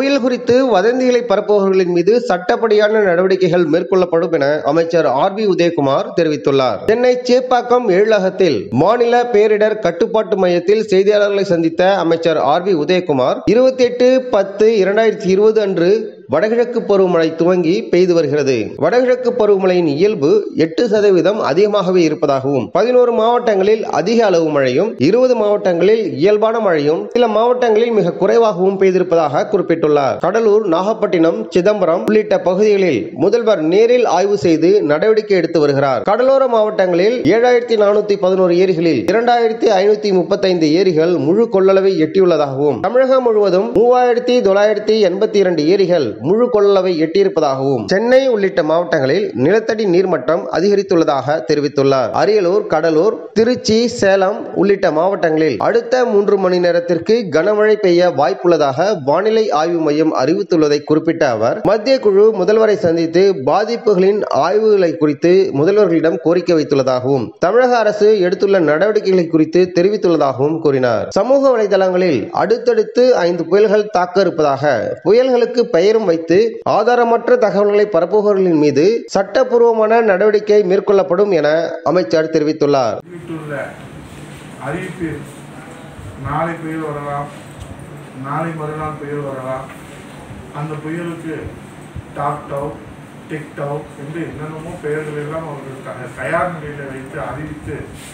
புயல் குறித்து வதந்திகளை பரப்புபவர்களின் மீது சட்டப்படியான நடவடிக்கைகள் மேற்கொள்ளப்படும் என அமைச்சர் ஆர் பி உதயகுமார் தெரிவித்துள்ளார் சென்னை சேப்பாக்கம் எழிலகத்தில் மாநில பேரிடர் கட்டுப்பாட்டு மையத்தில் செய்தியாளர்களை சந்தித்த அமைச்சர் ஆர் பி உதயகுமார் இருபத்தி எட்டு பத்து இரண்டாயிரத்தி இருபது அன்று வடகிழக்கு பருவமழை துவங்கி பெய்து வருகிறது வடகிழக்கு பருவமழையின் இயல்பு எட்டு சதவீதம் அதிகமாகவே இருப்பதாகவும் பதினோரு மாவட்டங்களில் அதிக அளவு மழையும் இருபது மாவட்டங்களில் இயல்பான மழையும் சில மாவட்டங்களில் மிக குறைவாகவும் பெய்திருப்பதாக குறிப்பிட்டுள்ளார் கடலூர் நாகப்பட்டினம் சிதம்பரம் உள்ளிட்ட பகுதிகளில் முதல்வர் நேரில் ஆய்வு செய்து நடவடிக்கை எடுத்து வருகிறார் கடலோர மாவட்டங்களில் ஏழாயிரத்தி நானூத்தி பதினோரு ஏரிகளில் இரண்டாயிரத்தி ஐநூத்தி முப்பத்தைந்து ஏரிகள் முழு கொள்ளளவை எட்டியுள்ளதாகவும் தமிழகம் முழுவதும் மூவாயிரத்தி தொள்ளாயிரத்தி எண்பத்தி இரண்டு ஏரிகள் முழு கொள்ளளவை எட்டியிருப்பதாகவும் சென்னை உள்ளிட்ட மாவட்டங்களில் நிலத்தடி நீர்மட்டம் அதிகரித்துள்ளதாக தெரிவித்துள்ளார் அரியலூர் கடலூர் திருச்சி சேலம் உள்ளிட்ட மாவட்டங்களில் அடுத்த மூன்று மணி நேரத்திற்கு கனமழை பெய்ய வாய்ப்புள்ளதாக வானிலை ஆய்வு மையம் அறிவித்துள்ளதை குறிப்பிட்ட அவர் மத்திய குழு முதல்வரை சந்தித்து பாதிப்புகளின் ஆய்வுகளை குறித்து முதல்வர்களிடம் கோரிக்கை வைத்துள்ளதாகவும் தமிழக அரசு எடுத்துள்ள நடவடிக்கைகளை குறித்து தெரிவித்துள்ளதாகவும் கூறினார் சமூக வலைதளங்களில் அடுத்தடுத்து ஐந்து புயல்கள் தாக்க இருப்பதாக புயல்களுக்கு பெயரும் வைத்து ஆதாரமற்ற தகவல்களை பரப்புபவர்களின் மீது சட்டப்பூர்வமான நடவடிக்கை மேற்கொள்ளப்படும் என அமைச்சர் தெரிவித்துள்ளார் வெளியிட்டுள்ள அறிவிப்பில் நாளை புயல் வரலாம் நாளை மறுநாள் புயல் வரலாம் அந்த புயலுக்கு டாக் டவ் டிக் டவ் என்று என்னென்னமோ பெயர்கள் எல்லாம் அவர்கள் த- தயார் நிலையில் வைத்து அறிவித்து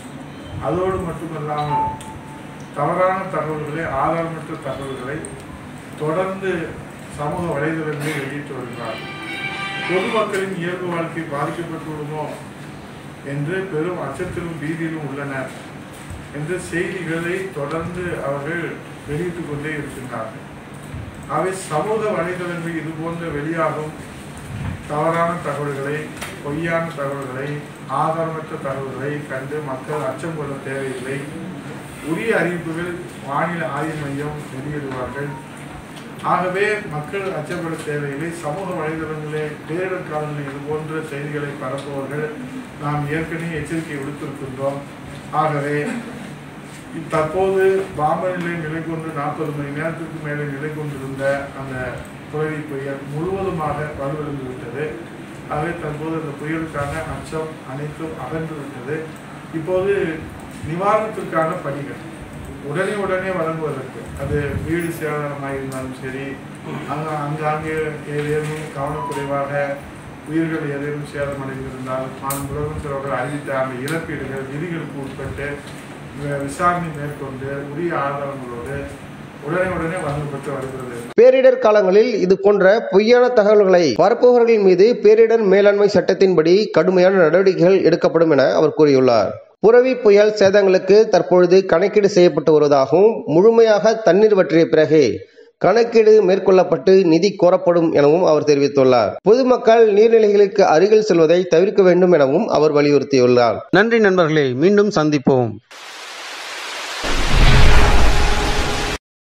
அதோடு மட்டுமல்லாமல் தவறான தகவல்களை ஆதாரமற்ற தகவல்களை தொடர்ந்து சமூக வலைதளங்களில் வெளியிட்டு வருகிறார் பொதுமக்களின் இயல்பு வாழ்க்கை பாதிக்கப்பட்டு விடுமோ என்று பெரும் அச்சத்திலும் பீதியிலும் உள்ளனர் என்ற செய்திகளை தொடர்ந்து அவர்கள் வெளியிட்டுக் கொண்டே இருக்கின்றார்கள் அவை சமூக வலைதளங்களில் இது போன்ற வெளியாகும் தவறான தகவல்களை பொய்யான தகவல்களை ஆதாரமற்ற தகவல்களை கண்டு மக்கள் அச்சம் கொள்ள தேவையில்லை உரிய அறிவிப்புகள் வானிலை ஆய்வு மையம் வெளியிடுவார்கள் ஆகவே மக்கள் அச்சப்பட தேவையில்லை சமூக வலைதளங்களே பேரிடர் காலங்களில் இது போன்ற செய்திகளை பரப்புவர்கள் நாம் ஏற்கனவே எச்சரிக்கை விடுத்திருக்கின்றோம் ஆகவே தற்போது பாம்பன் நிலை நிலை கொண்டு நாற்பது மணி நேரத்திற்கு மேலே நிலை கொண்டிருந்த அந்த புரவி புயல் முழுவதுமாக வலுவிழந்து விட்டது ஆகவே தற்போது அந்த புயலுக்கான அச்சம் அனைத்தும் அகன்று விட்டது இப்போது நிவாரணத்திற்கான பணிகள் உடனே உடனே வழங்குவதற்கு அது வீடு சேதாரமாக இருந்தாலும் சரி அங்க அங்காங்கே ஏதேனும் கவனக்குறைவாக உயிர்கள் ஏதேனும் சேதமடைந்திருந்தால் நான் முதலமைச்சர் அவர்கள் அறிவித்த அந்த இழப்பீடுகள் விதிகளுக்கு உட்பட்டு வி- விசாரணை மேற்கொண்டு உரிய ஆதாரங்களோடு உடனே உடனே வழங்கப்பட்டு வருகிறது பேரிடர் காலங்களில் இது போன்ற பொய்யான தகவல்களை பரப்புபவர்களின் மீது பேரிடர் மேலாண்மை சட்டத்தின்படி கடுமையான நடவடிக்கைகள் எடுக்கப்படும் என அவர் கூறியுள்ளார் புரவி புயல் சேதங்களுக்கு தற்பொழுது கணக்கீடு செய்யப்பட்டு வருவதாகவும் முழுமையாக தண்ணீர் வற்றிய பிறகே கணக்கீடு மேற்கொள்ளப்பட்டு நிதி கோரப்படும் எனவும் அவர் தெரிவித்துள்ளார் பொதுமக்கள் நீர்நிலைகளுக்கு அருகில் செல்வதை தவிர்க்க வேண்டும் எனவும் அவர் வலியுறுத்தியுள்ளார் நன்றி நண்பர்களே மீண்டும் சந்திப்போம்